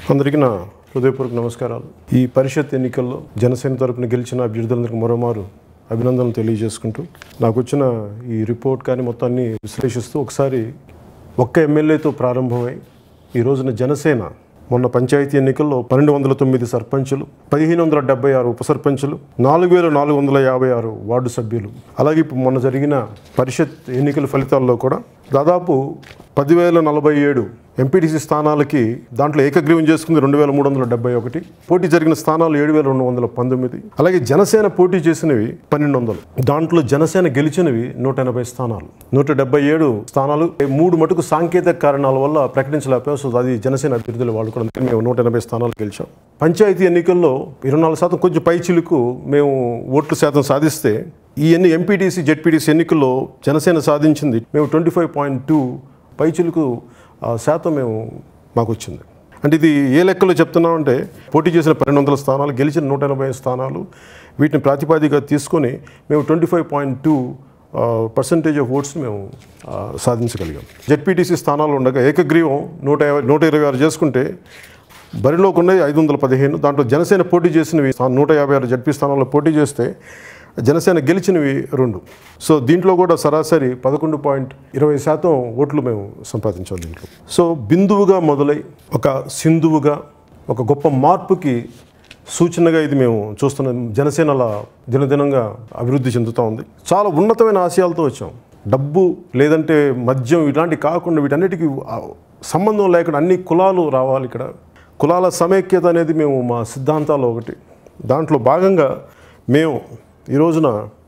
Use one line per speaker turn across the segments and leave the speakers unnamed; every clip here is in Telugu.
అందరికీ నా హృదయపూర్వక నమస్కారాలు ఈ పరిషత్ ఎన్నికల్లో జనసేన తరపున గెలిచిన అభ్యర్థులందరికీ మరోమారు అభినందనలు తెలియజేసుకుంటూ నాకు వచ్చిన ఈ రిపోర్ట్ కానీ మొత్తాన్ని విశ్లేషిస్తూ ఒకసారి ఒక్క ఎమ్మెల్యేతో ప్రారంభమై ఈ రోజున జనసేన మొన్న పంచాయతీ ఎన్నికల్లో పన్నెండు వందల తొమ్మిది సర్పంచులు పదిహేను వందల డెబ్బై ఆరు ఉప సర్పంచులు నాలుగు వేల నాలుగు వందల యాభై ఆరు వార్డు సభ్యులు అలాగే ఇప్పుడు మొన్న జరిగిన పరిషత్ ఎన్నికల ఫలితాల్లో కూడా దాదాపు పదివేల నలభై ఏడు ఎంపీటీసీ స్థానాలకి దాంట్లో ఏకగ్రీవం చేసుకుంది రెండు వేల మూడు వందల డెబ్బై ఒకటి పోటీ జరిగిన స్థానాలు ఏడు వేల రెండు వందల పంతొమ్మిది అలాగే జనసేన పోటీ చేసినవి పన్నెండు వందలు దాంట్లో జనసేన గెలిచినవి నూట ఎనభై స్థానాలు నూట డెబ్బై ఏడు స్థానాలు మూడు మటుకు సాంకేతిక కారణాల వల్ల ప్రకటించలేకపోయాం సో అది జనసేన అభ్యర్థులు వాళ్ళు కూడా అందుకని మేము నూట ఎనభై స్థానాలు గెలిచాం పంచాయతీ ఎన్నికల్లో ఇరవై నాలుగు శాతం కొంచెం పై చిలుకు మేము ఓట్ల శాతం సాధిస్తే ఈ ఎన్ని ఎంపీటీసీ జెడ్పీటీసీ ఎన్నికల్లో జనసేన సాధించింది మేము ట్వంటీ ఫైవ్ పాయింట్ టూ పైచిలకు ఆ, శాతం మేము మాకు వచ్చింది అంటే ఇది ఏ లెక్కలో చెప్తున్నామంటే పోటీ చేసిన పన్నెండు వందల స్థానాలు గెలిచిన నూట ఎనభై స్థానాలు వీటిని ప్రాతిపాదికగా తీసుకొని మేము twenty five point two percentage of votes మేము ఆ, సాధించగలిగాం జెడ్పీటీసీ స్థానాలు ఉండగా ఏకగ్రీవం నూట యాభై నూట ఇరవై ఆరు చేసుకుంటే బరిలోకి ఉన్నది ఐదు వందల పదిహేను దాంట్లో జనసేన పోటీ చేసినవి స్థా- నూట యాభై ఆరు జడ్పీ స్థానాల్లో పోటీ చేస్తే జనసేన గెలిచినవి రెండు సో దీంట్లో కూడా సరాసరి పదకొండు పాయింట్ ఇరవై శాతం ఓట్లు మేము సంపాదించాం దీంట్లో సో బిందువుగా మొదలై ఒక సింధువుగా ఒక గొప్ప మార్పుకి సూచనగా ఇది మేము చూస్తున్నాం జనసేన అలా దినదినంగా అభివృద్ధి చెందుతూ ఉంది చాలా ఉన్నతమైన ఆశయాలతో వచ్చాం డబ్బు లేదంటే మద్యం ఇలాంటి కాకుండా వీటన్నిటికీ ఆ, సంబంధం లేకుండా అన్ని కులాలు రావాలి ఇక్కడ కులాల సమైక్యత అనేది మేము మా సిద్ధాంతాల్లో ఒకటి దాంట్లో భాగంగా మేము ఈ రోజున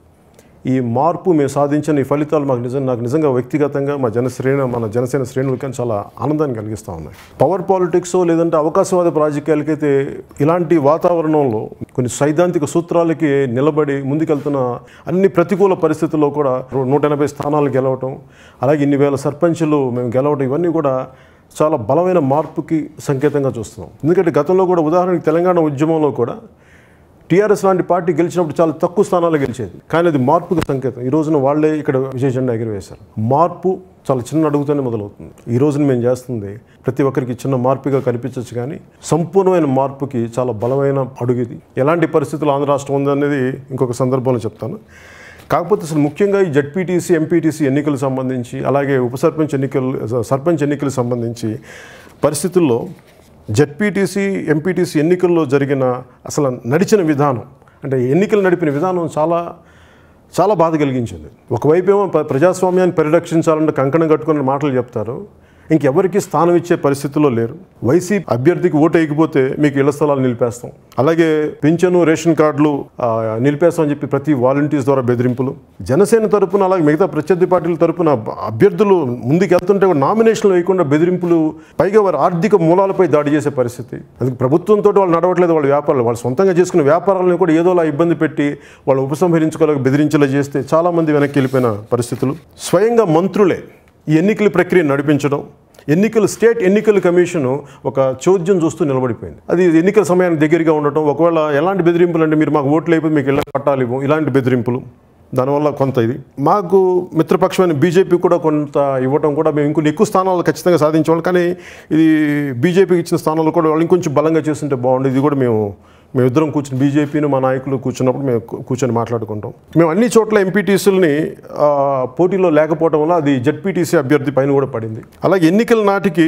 ఈ మార్పు మేము సాధించిన ఈ ఫలితాలు మాకు నిజం నాకు నిజంగా వ్యక్తిగతంగా మా జన శ్రేణి మన జనసేన శ్రేణులకి చాలా ఆనందాన్ని కలిగిస్తూ ఉన్నాయి పవర్ పాలిటిక్స్ లేదంటే అవకాశవాద రాజకీయాలకైతే ఇలాంటి వాతావరణంలో కొన్ని సైద్ధాంతిక సూత్రాలకి నిలబడి ముందుకెళ్తున్న అన్ని ప్రతికూల పరిస్థితుల్లో కూడా నూట ఎనభై స్థానాలు గెలవటం అలాగే ఇన్ని వేల సర్పంచులు మేము గెలవటం ఇవన్నీ కూడా చాలా బలమైన మార్పుకి సంకేతంగా చూస్తున్నాం ఎందుకంటే గతంలో కూడా ఉదాహరణకి తెలంగాణ ఉద్యమంలో కూడా టీఆర్ఎస్ లాంటి పార్టీ గెలిచినప్పుడు చాలా తక్కువ స్థానాలు గెలిచేది కానీ అది మార్పుకి సంకేతం ఈ రోజున వాళ్ళే ఇక్కడ విజయ జెండా ఎగిరివేశారు మార్పు చాలా చిన్న అడుగుతోనే మొదలవుతుంది ఈ రోజున మేము చేస్తుంది ప్రతి ఒక్కరికి చిన్న మార్పుగా కనిపించవచ్చు కానీ సంపూర్ణమైన మార్పుకి చాలా బలమైన అడుగు ఇది ఎలాంటి పరిస్థితులు ఆంధ్ర రాష్ట్రం ఉందనేది ఇంకొక సందర్భంలో చెప్తాను కాకపోతే అసలు ముఖ్యంగా ఈ జడ్పీటీసీ ఎంపీటీసీ ఎన్నికలకు సంబంధించి అలాగే ఉప సర్పంచ్ ఎన్నికలు సర్పంచ్ ఎన్నికలకు సంబంధించి పరిస్థితుల్లో జడ్పీటీసీ ఎంపీటీసీ ఎన్నికల్లో జరిగిన అసలు నడిచిన విధానం అంటే ఎన్నికలు నడిపిన విధానం చాలా చాలా బాధ కలిగించింది ఒకవైపు ఏమో ప్ర- ప్రజాస్వామ్యాన్ని పరిరక్షించాలంటే కంకణం కట్టుకున్న మాటలు చెప్తారు ఇంకెవరికి స్థానం ఇచ్చే పరిస్థితుల్లో లేరు వైసీపీ అభ్యర్థికి ఓటు వేయకపోతే మీకు ఇళ్ల స్థలాలు నిలిపేస్తాం అలాగే పింఛను రేషన్ కార్డులు ఆ, నిలిపేస్తాం అని చెప్పి ప్రతి వాలంటీర్స్ ద్వారా బెదిరింపులు జనసేన తరపున అలాగే మిగతా ప్రత్యర్థి పార్టీల తరపున అభ్యర్థులు ముందుకు వెళ్తుంటే కూడా నామినేషన్లు వేయకుండా బెదిరింపులు పైగా వారి ఆర్థిక మూలాలపై దాడి చేసే పరిస్థితి అది ప్రభుత్వంతో వాళ్ళు నడవట్లేదు వాళ్ళ వ్యాపారాలు వాళ్ళు సొంతంగా చేసుకున్న వ్యాపారాలను కూడా ఏదోలా ఇబ్బంది పెట్టి వాళ్ళు ఉపసంహరించుకోలేక బెదిరించేలా చేస్తే చాలామంది వెనక్కి వెళ్ళిపోయిన పరిస్థితులు స్వయంగా మంత్రులే ఈ ఎన్నికల ప్రక్రియ నడిపించడం ఎన్నికల స్టేట్ ఎన్నికల కమిషన్ ఒక చోద్యం చూస్తూ నిలబడిపోయింది అది ఎన్నికల సమయానికి దగ్గరగా ఉండటం ఒకవేళ ఎలాంటి బెదిరింపులు అంటే మీరు మాకు ఓట్లు అయిపోయి మీకు ఇళ్ళ పట్టాలు ఇవ్వం ఇలాంటి బెదిరింపులు దానివల్ల కొంత ఇది మాకు మిత్రపక్షమైన బీజేపీ కూడా కొంత ఇవ్వడం కూడా మేము ఇంకొన్ని ఎక్కువ స్థానాలు ఖచ్చితంగా సాధించేవాళ్ళం కానీ ఇది బీజేపీకి ఇచ్చిన స్థానాలు కూడా వాళ్ళు ఇంకొంచెం బలంగా చేస్తుంటే బాగుండేది ఇది కూడా మేము మేమిద్దరం కూర్చుని బీజేపీని మా నాయకులు కూర్చున్నప్పుడు మేము కూ- కూర్చొని మాట్లాడుకుంటాం మేము అన్ని చోట్ల ఎంపీటీసీలని పోటీలో లేకపోవడం వల్ల అది జడ్పీటీసీ అభ్యర్థి పైన కూడా పడింది అలాగే ఎన్నికల నాటికి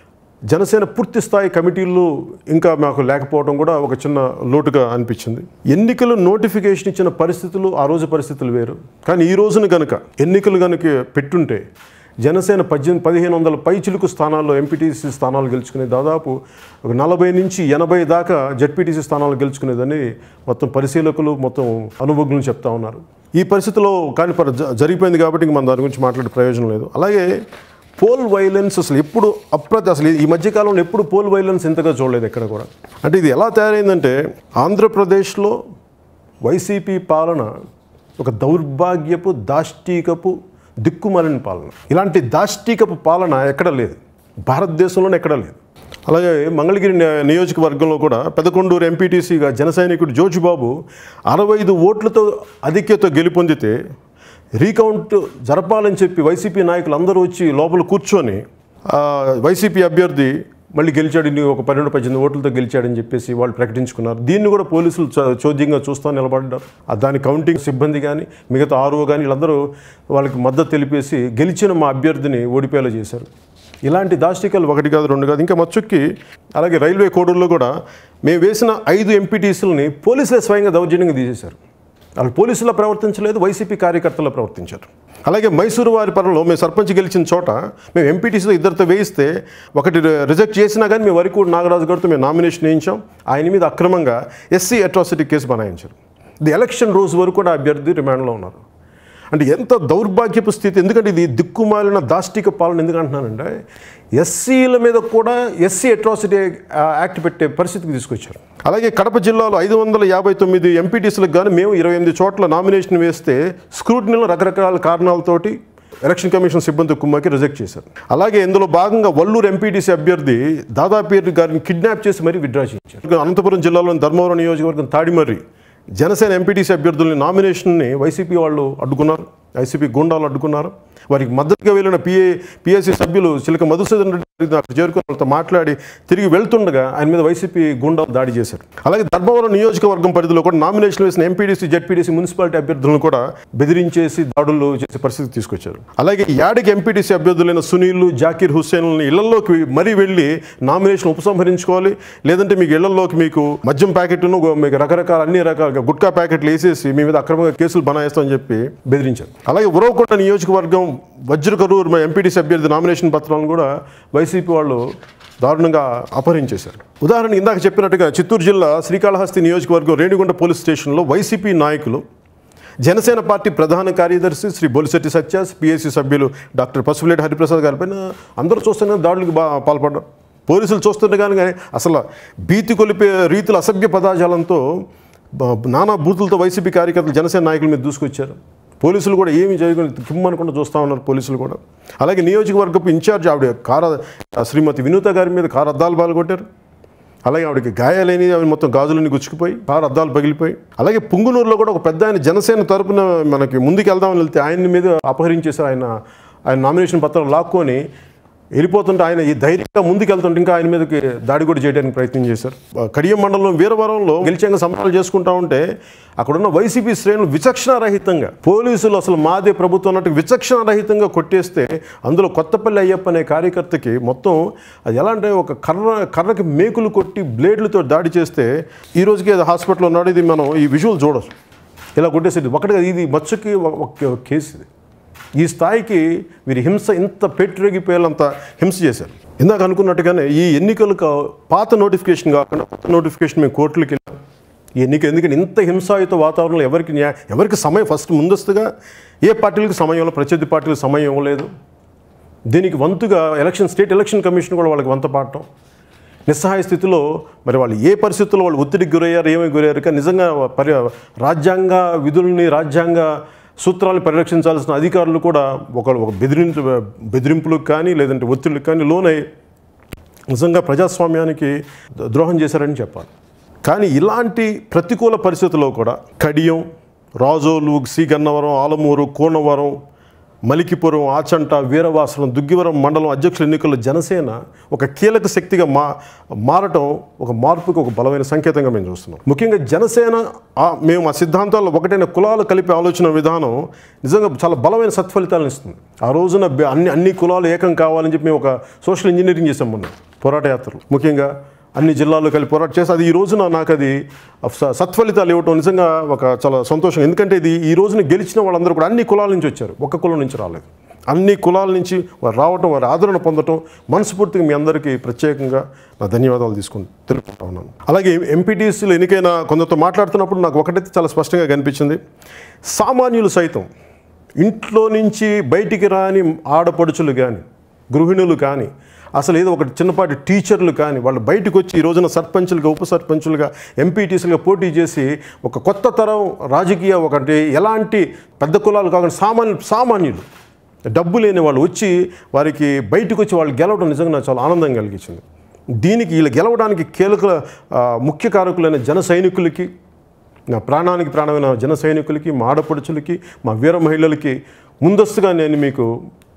జనసేన పూర్తి స్థాయి కమిటీలు ఇంకా మాకు లేకపోవడం కూడా ఒక చిన్న లోటుగా అనిపించింది ఎన్నికలు నోటిఫికేషన్ ఇచ్చిన పరిస్థితులు ఆ రోజు పరిస్థితులు వేరు కానీ ఈ రోజున కనుక ఎన్నికలు కనుక పెట్టుంటే జనసేన పద్దెనిమిది పదిహేను వందల పైచిలుకు స్థానాల్లో ఎంపీటీసీ స్థానాలు గెలుచుకునే దాదాపు ఒక నలభై నుంచి ఎనభై దాకా జడ్పీటీసీ స్థానాలు గెలుచుకునేదని మొత్తం పరిశీలకులు మొత్తం అనుభవజ్ఞులు చెప్తా ఉన్నారు ఈ పరిస్థితిలో కానీ పర- జ- జరిగిపోయింది కాబట్టి ఇంక మన దాని గురించి మాట్లాడే ప్రయోజనం లేదు అలాగే పోల్ వైలెన్స్ అసలు ఎప్పుడు అప్రతి అసలు ఈ మధ్యకాలంలో ఎప్పుడు పోల్ వైలెన్స్ ఇంతగా చూడలేదు ఎక్కడ కూడా అంటే ఇది ఎలా తయారైందంటే ఆంధ్రప్రదేశ్లో వైసీపీ పాలన ఒక దౌర్భాగ్యపు దాష్టీకపు దిక్కుమాలిన పాలన ఇలాంటి దాష్టీకపు పాలన ఎక్కడ లేదు భారతదేశంలోనే ఎక్కడ లేదు అలాగే మంగళగిరి ని- నియోజకవర్గంలో కూడా పెదకొండూరు ఎంపీటీసీగా జన సైనికుడు జోజిబాబు అరవై ఐదు ఓట్లతో ఆధిక్యత గెలుపొందితే రీకౌంట్ జరపాలని చెప్పి వైసీపీ నాయకులు అందరూ వచ్చి లోపల కూర్చొని ఆ, వైసీపీ అభ్యర్థి మళ్ళీ గెలిచాడు ఇన్ని ఒక పన్నెండు పద్దెనిమిది ఓట్లతో గెలిచాడని చెప్పేసి వాళ్ళు ప్రకటించుకున్నారు దీన్ని కూడా పోలీసులు చ- చోద్యంగా చూస్తూ నిలబడ్డారు ఆ దాని కౌంటింగ్ సిబ్బంది కానీ మిగతా ఆర్ఓ కానీ వీళ్ళందరూ వాళ్ళకి మద్దతు తెలిపేసి గెలిచిన మా అభ్యర్థిని ఓడిపోయేలా చేశారు ఇలాంటి దాష్టికాలు ఒకటి కాదు రెండు కాదు ఇంకా మచ్చుక్కి అలాగే రైల్వే కోడూరులో కూడా మేము వేసిన ఐదు ఎంపీటీసీలని పోలీసులే స్వయంగా దౌర్జన్యంగా తీసేశారు వాళ్ళు పోలీసులా ప్రవర్తించలేదు వైసీపీ కార్యకర్తలు ప్రవర్తించారు అలాగే మైసూరు వారి పరంలో మేము సర్పంచ్ గెలిచిన చోట మేము ఎంపీటీసీలో ఇద్దరితో వేయిస్తే ఒకటి రిజెక్ట్ చేసినా కానీ మేము వరకు నాగరాజు గారితో మేము నామినేషన్ వేయించాం ఆయన మీద అక్రమంగా ఎస్సీ అట్రాసిటీ కేసు బనాయించారు ఇది ఎలక్షన్ రోజు వరకు కూడా అభ్యర్థి రిమాండ్లో ఉన్నారు అంటే ఎంత దౌర్భాగ్యపు స్థితి ఎందుకంటే ఇది దిక్కుమాలిన దాష్టిక పాలన ఎందుకు అంటున్నానంటే ఎస్సీల మీద కూడా ఎస్సీ అట్రాసిటీ యాక్ట్ పెట్టే పరిస్థితికి తీసుకొచ్చారు అలాగే కడప జిల్లాలో ఐదు వందల యాభై తొమ్మిది ఎంపీటీసీలకు కానీ మేము ఇరవై ఎనిమిది చోట్ల నామినేషన్ వేస్తే స్క్రూటినీలో రకరకాల కారణాలతోటి ఎలక్షన్ కమిషన్ సిబ్బంది కుమ్మకి రిజెక్ట్ చేశారు అలాగే ఇందులో భాగంగా వల్లూరు ఎంపీటీసీ అభ్యర్థి దాదాపీర్ గారిని కిడ్నాప్ చేసి మరీ విత్డ్రా చేయించారు అనంతపురం జిల్లాలోని ధర్మవరం నియోజకవర్గం తాడిమర్రి జనసేన ఎంపీటీసీ అభ్యర్థుల్ని నామినేషన్ని వైసీపీ వాళ్ళు అడ్డుకున్నారు వైసీపీ గుండాలు అడ్డుకున్నారు వారికి మద్దతుగా వెళ్ళిన పిఏ పిఎస్సీ సభ్యులు చిలక మధుసూదన్ రెడ్డి అక్కడ చేరుకుని వాళ్ళతో మాట్లాడి తిరిగి వెళ్తుండగా ఆయన మీద వైసీపీ గుండాలు దాడి చేశారు అలాగే ధర్మవరం నియోజకవర్గం పరిధిలో కూడా నామినేషన్ వేసిన ఎంపీడీసీ జెడ్పీడీసీ మున్సిపాలిటీ అభ్యర్థులను కూడా బెదిరించేసి దాడులు చేసే పరిస్థితి తీసుకొచ్చారు అలాగే యాడికి ఎంపీటీసీ అభ్యర్థులైన సునీల్ జాకీర్ హుస్సేన్లని ఇళ్లలోకి మరీ వెళ్ళి నామినేషన్ ఉపసంహరించుకోవాలి లేదంటే మీకు ఇళ్లలోకి మీకు మద్యం ప్యాకెట్ను మీకు రకరకాల అన్ని రకాల గుట్కా ప్యాకెట్లు వేసేసి మీ మీద అక్రమంగా కేసులు బనాయిస్తామని చెప్పి బెదిరించారు అలాగే ఉరవకొండ నియోజకవర్గం వజ్ర కరూర్ మా ఎంపీటీసీ అభ్యర్థి నామినేషన్ పత్రాలను కూడా వైసీపీ వాళ్ళు దారుణంగా అపహరించేశారు ఉదాహరణ ఇందాక చెప్పినట్టుగా చిత్తూరు జిల్లా శ్రీకాళహస్తి నియోజకవర్గం రేణిగుంట పోలీస్ స్టేషన్లో వైసీపీ నాయకులు జనసేన పార్టీ ప్రధాన కార్యదర్శి శ్రీ బొలిశెట్టి సత్యాస్ పిఎస్సి సభ్యులు డాక్టర్ పసుపులేటి హరిప్రసాద్ గారిపైన అందరూ చూస్తూనే దాడులకు బా పాల్పడ్డారు పోలీసులు చూస్తుండగానే కానీ అసలు భీతి కొలిపే రీతుల అసభ్య పదాజాలంతో బ- నానా బూతులతో వైసీపీ కార్యకర్తలు జనసేన నాయకుల మీద దూసుకొచ్చారు పోలీసులు కూడా ఏమి చేయకుండా కిమ్మనుకుంటూ చూస్తూ ఉన్నారు పోలీసులు కూడా అలాగే నియోజకవర్గపు ఇన్ఛార్జ్ ఆవిడ కార శ్రీమతి వినూత గారి మీద కారు అద్దాలు పాల్గొట్టారు అలాగే ఆవిడకి గాయాలేని ఆవిడ మొత్తం గాజులన్నీ గుచ్చుకుపోయి కారు అద్దాలు పగిలిపోయి అలాగే పుంగునూరులో కూడా ఒక పెద్ద ఆయన జనసేన తరపున మనకి ముందుకు వెళ్దామని వెళ్తే ఆయన మీద అపహరించేశారు ఆయన ఆయన నామినేషన్ పత్రం లాక్కొని వెళ్ళిపోతుంటే ఆయన ఈ ధైర్యంగా ముందుకు వెళ్తుంటే ఇంకా ఆయన మీదకి దాడి కూడా చేయడానికి ప్రయత్నం చేశారు ఆ, కడియం మండలం వీరవరంలో గెలిచాక సంబరాలు చేసుకుంటా ఉంటే అక్కడున్న వైసీపీ శ్రేణులు విచక్షణారహితంగా పోలీసులు అసలు మాదే ప్రభుత్వం అన్నట్టు విచక్షణారహితంగా కొట్టేస్తే అందులో కొత్తపల్లి అయ్యప్ప అనే కార్యకర్తకి మొత్తం అది ఎలా అంటే ఒక కర్ర కర్రకి మేకులు కొట్టి బ్లేడ్లతో దాడి చేస్తే ఈ రోజుకి అది హాస్పిటల్లో ఉన్నాడు ఇది మనం ఈ విజువల్ చూడొచ్చు ఇలా కొట్టేసేది ఒకటిగా ఇది మచ్చుకి ఒక- ఒక కేసు ఇది ఈ స్థాయికి వీరి హింస ఇంత పెట్టిరెగిపోయేంత హింస చేశారు ఇందాక అనుకున్నట్టుగానే ఈ ఎన్నికలకు పాత నోటిఫికేషన్ కాకుండా కొత్త నోటిఫికేషన్ మేము కోర్టులకు వెళ్ళాం ఈ ఎన్నిక ఎందుకంటే ఇంత హింసాయుత వాతావరణంలో ఎవరికి న్యాయ ఎవరికి సమయం ఫస్ట్ ముందస్తుగా ఏ పార్టీలకు సమయంలో ప్రత్యర్థి పార్టీలకు సమయం ఇవ్వలేదు దీనికి వంతుగా ఎలక్షన్ స్టేట్ ఎలక్షన్ కమిషన్ కూడా వాళ్ళకి వంత పాడటం నిస్సహాయ స్థితిలో మరి వాళ్ళు ఏ పరిస్థితుల్లో వాళ్ళు ఒత్తిడికి గురయ్యారు ఏమై గురయ్యారు కానీ నిజంగా పరి రాజ్యాంగ విధుల్ని రాజ్యాంగ సూత్రాలను పరిరక్షించాల్సిన అధికారులు కూడా ఒక ఒక బెదిరింపు బెదిరింపులకు కానీ లేదంటే ఒత్తిడికి కానీ లోనై నిజంగా ప్రజాస్వామ్యానికి ద్రోహం చేశారని చెప్పాలి కానీ ఇలాంటి ప్రతికూల పరిస్థితుల్లో కూడా కడియం రాజోలు సి గన్నవరం ఆలమూరు కోనవరం మలికిపురం ఆచంట వీరవాసనం దుగ్గివరం మండలం అధ్యక్షుల ఎన్నికల్లో జనసేన ఒక కీలక శక్తిగా మా మారటం ఒక మార్పుకి ఒక బలమైన సంకేతంగా మేము చూస్తున్నాం ముఖ్యంగా జనసేన ఆ- మేము ఆ సిద్ధాంతాల్లో ఒకటైన కులాలు కలిపే ఆలోచన విధానం నిజంగా చాలా బలమైన సత్ఫలితాలను ఇస్తుంది ఆ రోజున బె- అన్ని అన్ని కులాలు ఏకం కావాలని చెప్పి మేము ఒక సోషల్ ఇంజనీరింగ్ చేసాం మొన్న పోరాట యాత్రలు ముఖ్యంగా అన్ని జిల్లాల్లో కలిపి పోరాట చేసి అది ఈ రోజున నాకు అది స- సత్ఫలితాలు ఇవ్వటం నిజంగా ఒక చాలా సంతోషం ఎందుకంటే ఇది ఈ రోజున గెలిచిన వాళ్ళందరూ కూడా అన్ని కులాల నుంచి వచ్చారు ఒక్క కులం నుంచి రాలేదు అన్ని కులాల నుంచి వారు రావటం వారి ఆదరణ పొందటం మనస్ఫూర్తిగా మీ అందరికీ ప్రత్యేకంగా నా ధన్యవాదాలు తీసుకుని తెలుపుకుంటా ఉన్నాను అలాగే ఎంపీటీసీలు ఎన్నికైన కొందరితో మాట్లాడుతున్నప్పుడు నాకు ఒకటైతే చాలా స్పష్టంగా కనిపించింది సామాన్యులు సైతం ఇంట్లో నుంచి బయటికి రాని ఆడపడుచులు కానీ గృహిణులు కానీ అసలు ఏదో ఒక చిన్నపాటి టీచర్లు కానీ వాళ్ళు బయటకు వచ్చి ఈ రోజున సర్పంచులుగా ఉప సర్పంచులుగా ఎంపీటీసీలుగా పోటీ చేసి ఒక కొత్త తరం రాజకీయ ఒకటి ఎలాంటి పెద్ద కులాలు కాకుండా సామాన్యులు సామాన్యులు డబ్బు లేని వాళ్ళు వచ్చి వారికి బయటకు వచ్చి వాళ్ళు గెలవడం నిజంగా నాకు చాలా ఆనందం కలిగించింది దీనికి వీళ్ళు గెలవడానికి కీలక ఆ, ముఖ్య కారకులైన జన సైనికులకి నా ప్రాణానికి ప్రాణమైన జన సైనికులకి మా ఆడపడుచులకి మా వీర మహిళలకి ముందస్తుగా నేను మీకు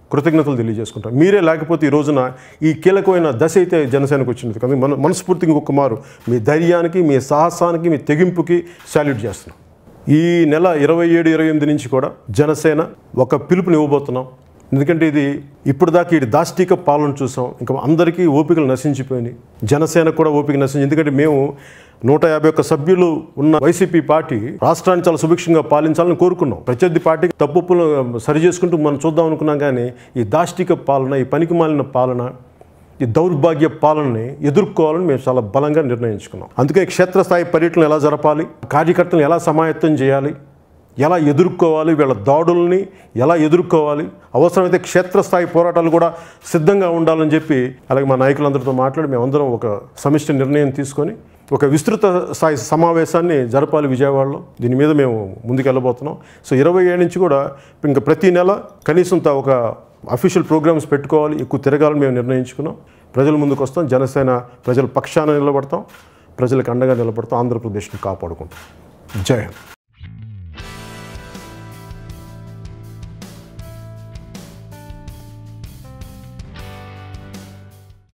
కృతజ్ఞతలు తెలియజేసుకుంటాం మీరే లేకపోతే ఈ రోజున ఈ కీలకమైన దశ అయితే జనసేనకు వచ్చినది కానీ మన మనస్ఫూర్తిగా ఇంకొక మారు మీ ధైర్యానికి మీ సాహసానికి మీ తెగింపుకి సాల్యూట్ చేస్తున్నాం ఈ నెల ఇరవై ఏడు ఇరవై ఎనిమిది నుంచి కూడా జనసేన ఒక పిలుపుని ఇవ్వబోతున్నాం ఎందుకంటే ఇది ఇప్పుడు దాకా ఈ దాష్టిక పాలన చూసాం ఇంకా అందరికీ ఓపికలు నశించిపోయినాయి జనసేన కూడా ఓపిక నశించి ఎందుకంటే మేము నూట యాభై ఒక్క సభ్యులు ఉన్న వైసీపీ పార్టీ రాష్ట్రాన్ని చాలా సుభిక్షంగా పాలించాలని కోరుకున్నాం ప్రత్యర్థి పార్టీకి తప్పులు సరి చేసుకుంటూ మనం చూద్దాం అనుకున్నాం కానీ ఈ దాష్టిక పాలన ఈ పనికి మాలిన పాలన ఈ దౌర్భాగ్య పాలనని ఎదుర్కోవాలని మేము చాలా బలంగా నిర్ణయించుకున్నాం అందుకే క్షేత్రస్థాయి పర్యటన ఎలా జరపాలి కార్యకర్తలను ఎలా సమాయత్తం చేయాలి ఎలా ఎదుర్కోవాలి వీళ్ళ దాడుల్ని ఎలా ఎదుర్కోవాలి అవసరమైతే క్షేత్రస్థాయి పోరాటాలు కూడా సిద్ధంగా ఉండాలని చెప్పి అలాగే మా నాయకులందరితో మాట్లాడి మేమందరం ఒక సమిష్టి నిర్ణయం తీసుకొని ఒక విస్తృత స్థాయి సమావేశాన్ని జరపాలి విజయవాడలో దీని మీద మేము ముందుకు వెళ్ళబోతున్నాం సో ఇరవై ఏడు నుంచి కూడా ఇంకా ప్రతి నెల కనీసం తా ఒక అఫీషియల్ ప్రోగ్రామ్స్ పెట్టుకోవాలి ఎక్కువ తిరగాలని మేము నిర్ణయించుకున్నాం ప్రజల ముందుకు వస్తాం జనసేన ప్రజల పక్షాన నిలబడతాం ప్రజలకు అండగా నిలబడతాం ఆంధ్రప్రదేశ్ని కాపాడుకుంటాం జై హింద్